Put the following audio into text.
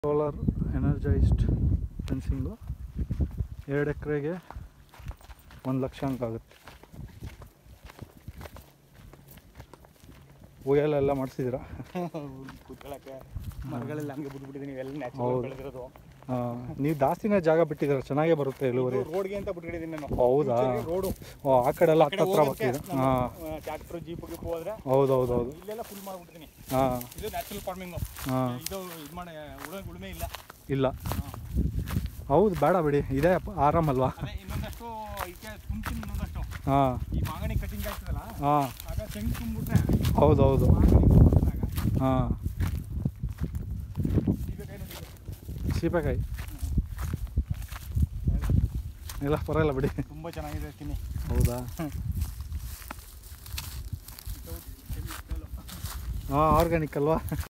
Solar energised fencing ಎರಡು ಎಕರೆಗೆ ಒಂದು ಲಕ್ಷ ಅಂಕ ಆಗುತ್ತೆ ಉಯ್ಯಲೆಲ್ಲ ಮಾಡಿಸಿದ್ದೀರಾ ಕೂತ್ಕೊಳ್ಳೋಕ್ಕೆ ಮರಗಳೆಲ್ಲ ಹಂಗೆ ಬಿಟ್ಬಿಟ್ಟಿದ್ದೀನಿ ಇವೆಲ್ಲ ಹೌದು. ನ್ಯಾಚುರಲ್ ಬೆಳೆದಿರೋದು ನೀವು ಜಾಸ್ತಿನೇ ಜಾಗ ಬಿಟ್ಟಿದ್ದೀರಾ ಚೆನ್ನಾಗೇ ಬರುತ್ತೆ ಇಳುವರಿ ರೋಡ್ಗೆ ಅಂತ ಬಿಟ್ಬಿಟ್ಟಿದ್ದೀನಿ ನಾನು ಹೌದಾ ರೋಡು ಓ ಆ ಕಡೆ ಎಲ್ಲ ಹತ್ತತ್ರ ಬರ್ತಿದೆ ಹಾಂ ಟ್ರ್ಯಾಕ್ಟರ್ ಜೀಪ್ ಗೀಪ್ ಹೋದ್ರೆ ಹೌದು ಹೌದು ಹೌದು ಇಲ್ಲೆಲ್ಲ ಫುಲ್ ಮಾಡ್ಬಿಟ್ಟಿದ್ದೀನಿ ಹಾಂ ಇದು ನ್ಯಾಚುರಲ್ ಫಾರ್ಮಿಂಗ್ ಹಾಂ ಇದು ಇದು ಮಾಡಿ ಉಳುಮೆ ಉಳುಮೆ ಇಲ್ಲ ಇಲ್ಲ ಹೌದು ಬೇಡ ಬಿಡಿ ಇದೇ ಆರಾಮಲ್ವಾ ಅದೇ ಇನ್ನೊಂದಷ್ಟು ಇದಕ್ಕೆ ತುಂಬ್ತೀನಿ ಇನ್ನೊಂದಷ್ಟು ಹಾಂ ಈ ಮಾಗಣಿ ಕಟಿಂಗ್ ಆಗ್ತದಲ್ಲ ಹಾಂ ಆಗ ತೆಂಗು ತುಂಬಿಟ್ರೆ ಹೌದು ಹೌದು ಮಾಗಣಿ ತುಂಬಿಟ್ರಾಗ ಹಾಂ ಸೀಬೆಕಾಯಿ ನೋಡಿ ಸೀಬೆಕಾಯಿ ಇಲ್ಲ ಪರವಾಗಿಲ್ಲ ಬಿಡಿ ತುಂಬ ಚೆನ್ನಾಗಿದೆ ತಿನ್ನಿ ಹೌದಾ ಹಾಂ ಆರ್ಗ್ಯಾನಿಕ್ ಅಲ್ವಾ